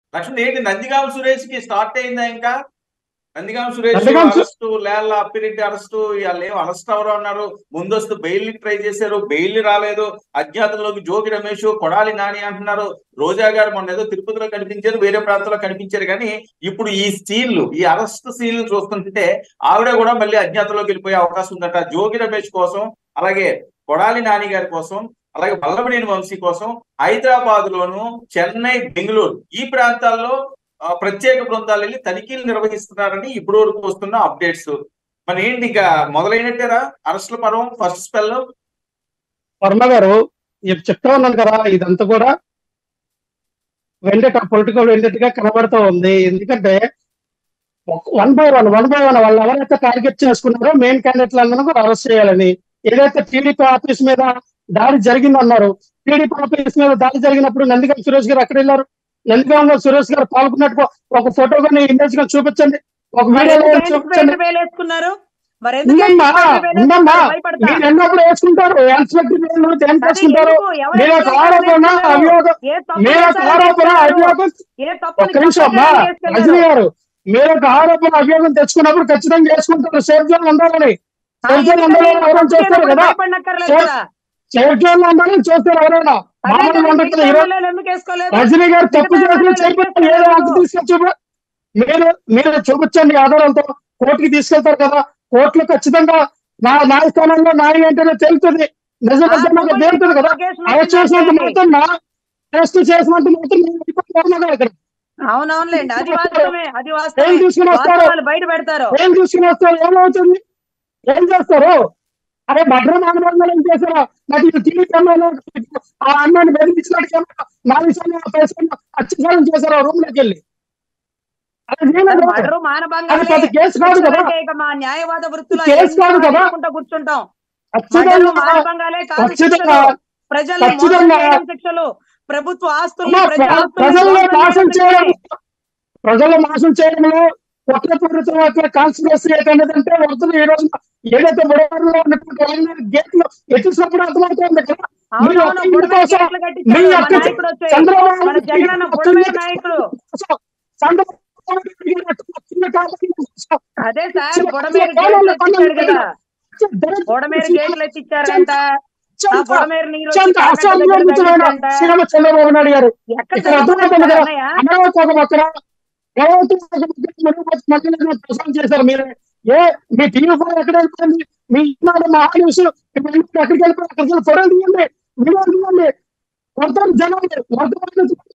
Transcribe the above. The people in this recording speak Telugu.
లక్ష్మణ్ ఏంటి నందిగామ సురేష్ కి స్టార్ట్ అయిందా ఇంకా నందిగామ సురేష్ నందిగామ సు- అరెస్ట్ లేళ్ళ అప్పిరెడ్డి అరెస్ట్ వాళ్ళు ఏం అరెస్ట్ ఎవరు అన్నారు ముందస్తు బెయిల్ ట్రై చేశారు బెయిల్ రాలేదు అజ్ఞాతంలోకి జోగి రమేష్ కొడాలి నాని అంటున్నారు రోజా గారు మొన్న ఏదో తిరుపతిలో కనిపించారు వేరే ప్రాంతంలో కనిపించారు కానీ ఇప్పుడు ఈ సీన్లు ఈ అరెస్ట్ సీన్లు చూస్తుంటే ఆవిడ కూడా మళ్ళీ అజ్ఞాతంలోకి వెళ్ళిపోయే అవకాశం ఉందట జోగి రమేష్ కోసం అలాగే కొడాలి నాని గారి కోసం అలాగే వల్లభనేని వంశీ కోసం హైదరాబాద్ లోను చెన్నై బెంగళూరు ఈ ప్రాంతాల్లో ఆ, ప్రత్యేక బృందాలు వెళ్ళి తనిఖీలు నిర్వహిస్తున్నారని ఇప్పుడు వరకు వస్తున్న అప్డేట్స్ మరి ఏంటి ఇక మొదలైనట్టేరా అరెస్టుల పర్వం ఫస్ట్ స్పెల్ వర్మ గారు ఇప్పుడు చెప్తా ఉన్నాను కదా ఇదంతా కూడా వెండట పొలిటికల్ వెండటగా కనబడుతూ ఉంది ఎందుకంటే one by one one by one వాళ్ళు ఎవరైతే టార్గెట్ చేసుకున్నారో మెయిన్ క్యాండిడేట్లు అందరూ కూడా అరెస్ట్ చేయాలని ఏదైతే టీడీపీ ఆఫీస్ మీద దాడి జరిగిందన్నారు టీడీపీ ఆఫీస్ మీద దాడి జరిగినప్పుడు నందిగాం సురేష్ గారు ఎక్కడ వెళ్ళారు నందిగాంలో సురేష్ గారు పాల్గొన్నట్టు ఒక ఫోటో కానీ ఇమేజ్ గా చూపించండి ఒక మరి వీడియో ఎందుకు చూపించండి ఎందుకు వేలేసుకున్నారు మరి ఎందుకు ఉందమ్మా ఎందుకు ఉందమ్మా వేలేసుకున్నారు? భయపడతా. మీరు ఎన్నప్పుడు వేసుకుంటారు ఇన్స్పెక్టర్ దేనికి అది వేసుకుంటారు ఎందుకు? ఎవరు మీరు ఒక ఎందుకు ఆరోపణ వేసుకున్నారు? అభియోగం ఏ తప్పు మీరు ఒక చేశారని ఆరోపణ వేసుకున్నారు? అభియోగం ఏ తప్పుని ఒక్క నిమిషం అమ్మా తప్పని వేసుకున్నారు? రజనీ గారు మీరు ఒక ఆరోపణ అభియోగం తెచ్చుకున్నప్పుడు ఖచ్చితంగా చేసుకుంటారు సేఫ్ జోన్ ఉండాలని ఆ, సేఫ్ జోన్ ఎందుకని ఉండాలని ఎవరైనా తప్పు చేస్తారు చేయనప్పుడు కదా భయపడనక్కర్లేదు సేఫ్ కదా? సేఫ్ జోన్ లో ఉండాలని చేస్తారు ఎవరైనా అదే మామూలుగా కదా, ఉండదు మిగతా కదా ఈరోజు ఎమ్మెల్యేలు ఎందుకు వేసుకోలేదు? రజనీ గారు తప్పు మిగతా చేసిన ఎమ్మెల్యేలు ఎందుకు చేయకపోతే ఏదో వేసుకోలేదు? హక్కు తీసుకొని చూప మీరు మీరు చూపించండి ఆధారంతో కోర్టుకి తీసుకెళ్తారు కదా కోర్టులో ఖచ్చితంగా నా న్యాయస్థానంలో న్యాయం ఏంటనే తెలుస్తుంది నిజం ఆ, నిజంగా తప్పు తేలుతుంది కదా కేసు అరెస్ట్ చేసినంత నమోదు మాత్రం నా అరెస్ట్ చేసినంత మాత్రం నేను వెళ్ళిపోతున్నాను కదా ఇక్కడ అవునవునులేండి అది వాస్తవమే అది ఏం వాస్తవమే తీసుకుని వస్తారు వాస్తవాలు బయట పెడతారు ఏం తీసుకుని వస్తారు ఏమవుతుంది ఏం చేస్తారు అరే భద్రం ఆందోళన ఏం చేశారా నాకు ఇది టీవీ కెమెరాలో ఆ అమ్మాయిని బెదిరించినట్టు కెమెరా నా విషయంలో అత్యాచారం చేశారు ఆ రూమ్ లోకి వెళ్ళి అది చేయలేదు. మర్డరు మానభంగం అది పెద్ద కేసు కాదు కదా ఇక మా న్యాయవాద వృత్తిలో కేసు కాదు కదా. చేసుకుంటా కూర్చుంటాం ఖచ్చితంగా మర్డరు మానభంగాలే కాదు ఖచ్చితంగా శిక్షలు. ప్రజల్ని మోసం ఖచ్చితంగా. చేయడం శిక్షలు ప్రభుత్వ ఆస్తుల్ని అమ్మా, ప్రజా ప్ర- ఆస్తుల్ని ప్రజల్లో మోసం నాశనం చేయడం చేయడం ప్రజల్లో నాశనం చేయడంలో కొత్త ప్రభుత్వం యొక్క కాన్స్పిరసీ ఏంటంటే వస్తుంది ఈ రోజు ఏదైతే బుడవరంలో ఉన్నటువంటి వాళ్ళని గేట్లు ఎత్తిసినప్పుడు అర్థమవుతుంది కదా మీరు అవునవును, ఒక్క ఇంటి బుడమేరు కోసం గేట్లు కట్టించారు. మీ మా యొక్క నాయకుడు వచ్చాయి. చంద్రబాబు మన జగనన్న బుడమేరు నాయకుడు. చంద్రబాబు నాయుడు కోసం అదే సార్ బుడమేరు గేట్లు ఎత్తిచ్చాడు కదా బుడమేరు గేట్లు ఎత్తిచ్చారంట ఆ బుడమేరు నీళ్ళు వచ్చి అత్యంత కాకినాడ దగ్గర అసంబద్ధమైన తగిలిందంట. శ్రీరామ చంద్రబాబు నాయుడు గారు ఎక్కడ ఇక్కడ అర్థమవుతుంది కదా అన్నయ్య? అమరావతి ఒక పక్కన అమరావతి ఒక పక్కన మరుగుపరిచి మధ్యలో ప్రసారం చేశారు మీరు ఏ మీ టీవీ ఫోన్ ఎక్కడ వెళ్ళిపోయింది మీ ఈనాడు మా న్యూస్ ఎక్కడికి వెళ్ళిపోయి అక్కడికి వెళ్ళి ఫోటోలు తీయండి వీడియోలు తీయండి కొడతారు జనాలు వర్తమానం